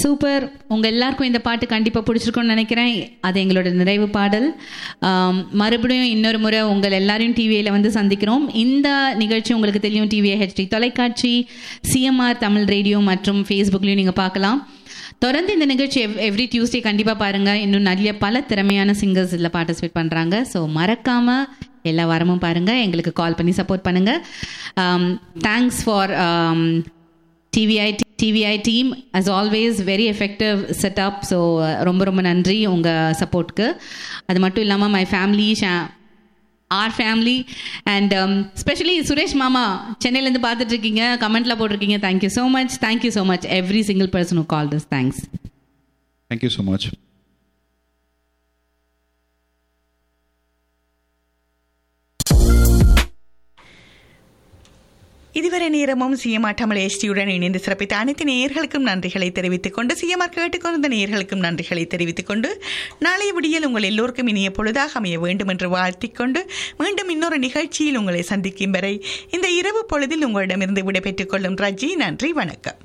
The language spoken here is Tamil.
சூப்பர் உங்க எல்லாருக்கும் இந்த பாட்டு கண்டிப்பா பிடிச்சிருக்கும்னு நினைக்கிறேன் அது எங்களோட நிறைவு பாடல் ஆம், மறுபடியும் இன்னொரு முறை உங்கள் எல்லாரையும் டிவியில வந்து சந்திக்கிறோம் இந்த நிகழ்ச்சி உங்களுக்கு தெரியும் டிவிஐ ஹெச்டி தொலைக்காட்சி சிஎம்ஆர் தமிழ் ரேடியோ மற்றும் ஃபேஸ்புக்லையும் நீங்க பார்க்கலாம் தொடர்ந்து இந்த நிகழ்ச்சி எவ்ரி டியூஸ்டே கண்டிப்பாக பாருங்க இன்னும் நிறைய பல திறமையான சிங்கர்ஸ் இதில் பார்ட்டிசிபேட் பண்ணுறாங்க ஸோ மறக்காம எல்லா வாரமும் பாருங்க எங்களுக்கு கால் பண்ணி சப்போர்ட் பண்ணுங்க thanks for TVI TVI team as always very effective setup so ரொம்ப ரொம்ப நன்றி உங்கள் சப்போர்ட்க்கு அது மட்டும் இல்லாமல் my family or family and specially Suresh மாமா சென்னையிலேருந்து பார்த்துட்டு இருக்கீங்க கமெண்ட்ல போட்டிருக்கீங்க thank you so much thank you so much every single person who call this thanks thank you so much இதுவரை நேரமும் சிஎம்ஆர் தமிழ் எஸ்டியுடன் இணைந்து சிறப்பித்த அனைத்து நேயர்களுக்கும் நன்றிகளை தெரிவித்துக் கொண்டு சிஎம்ஆர் கேட்டுக்கொண்ட நேயர்களுக்கும் நன்றிகளை தெரிவித்துக் கொண்டு நாளைய விடியல் உங்கள் எல்லோருக்கும் இனிய பொழுதாக அமைய வேண்டும் என்று வாழ்த்திக் கொண்டு மீண்டும் இன்னொரு நிகழ்ச்சியில் உங்களை சந்திக்கும் வரை இந்த இரவு பொழுதில் உங்களிடமிருந்து விடைபெற்றுக் கொள்ளும் ரஜி நன்றி வணக்கம்